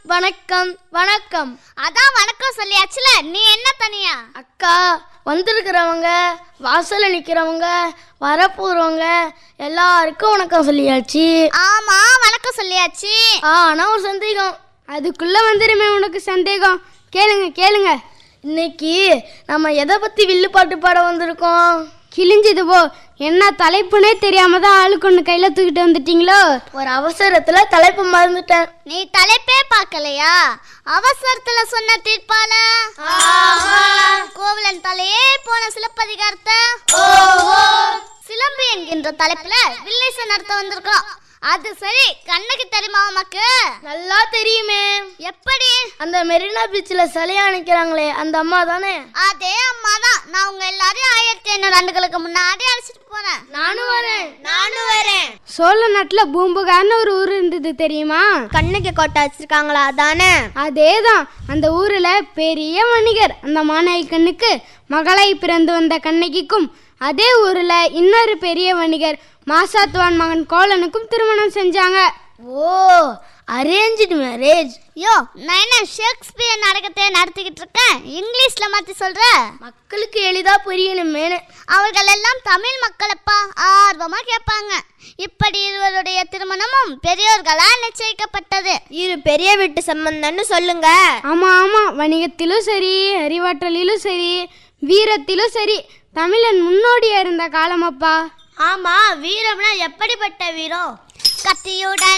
வணக்கம் வணக்கம் அதான் வணக்கம் சொல்லியாச்சுல நீ என்ன தனியா அக்கா வந்திருக்கிறவங்க வாசல்ல நிக்கிறவங்க வரப்போறவங்க எல்லாருக்கும் வணக்கம் சொல்லியாச்சு ஆமா வணக்கம் சொல்லியாச்சு ஆனா ஒரு சந்தேகம் அதுக்குள்ள வந்துருமே உனக்கு சந்தேகம் கேளுங்க கேளுங்க இன்னைக்கு நம்ம எதை பத்தி வில்லு பாட்டு பாட வந்திருக்கோம் கிழிஞ்சது போ என்ன தலைப்புனே தெரியாம தான் ஆளுக்கு ஒன்று கையில தூக்கிட்டு வந்துட்டீங்களோ ஒரு அவசரத்துல தலைப்பு மறந்துட்டேன் நீ தலைப்பே பார்க்கலையா அவசரத்துல சொன்ன தீர்ப்பால கோவலன் தலையே போன சிலப்பதிகாரத்தை சிலம்பு என்கின்ற தலைப்புல வில்லேச நடத்த வந்திருக்கோம் அது சரி கண்ணுக்கு தெரியுமா உமக்கு நல்லா தெரியுமே எப்படி அந்த மெரினா பீச்சில் சிலையா நிற்கிறாங்களே அந்த அம்மா தானே அதே அம்மா தான் நான் உங்க எல்லாரையும் ஆயிரத்தி ஐநூறு ஆண்டுகளுக்கு முன்னாடி அழைச்சிட்டு போறேன் நானும் வரேன் நானும் வரேன் சோழ நாட்டுல பூம்புகார்னு ஒரு ஊர் இருந்தது தெரியுமா கண்ணுக்கு கோட்டை வச்சிருக்காங்களா அதானே அதேதான் அந்த ஊர்ல பெரிய வணிகர் அந்த மாநாய் கண்ணுக்கு மகளாய் பிறந்து வந்த கண்ணகிக்கும் அதே ஊர்ல இன்னொரு பெரிய வணிகர் மாசாத்துவான் மகன் கோலனுக்கும் திருமணம் செஞ்சாங்க ஓ அரேஞ்சு மேரேஜ் யோ நான் என்ன ஷேக்ஸ்பியர் நாடகத்தை நடத்திக்கிட்டு இருக்கேன் இங்கிலீஷ்ல மாத்தி சொல்ற மக்களுக்கு எளிதா புரியணுமேனு அவர்கள் எல்லாம் தமிழ் மக்களப்பா ஆர்வமா கேட்பாங்க இப்படி இருவருடைய திருமணமும் பெரியோர்களால் நிச்சயிக்கப்பட்டது இரு பெரிய வீட்டு சம்பந்தம்னு சொல்லுங்க ஆமா ஆமா வணிகத்திலும் சரி அறிவாற்றலிலும் சரி வீரத்திலும் சரி தமிழன் முன்னோடியா இருந்த காலமப்பா ஆமா வீரம்னா எப்படிப்பட்ட வீரம் கத்தியுடன்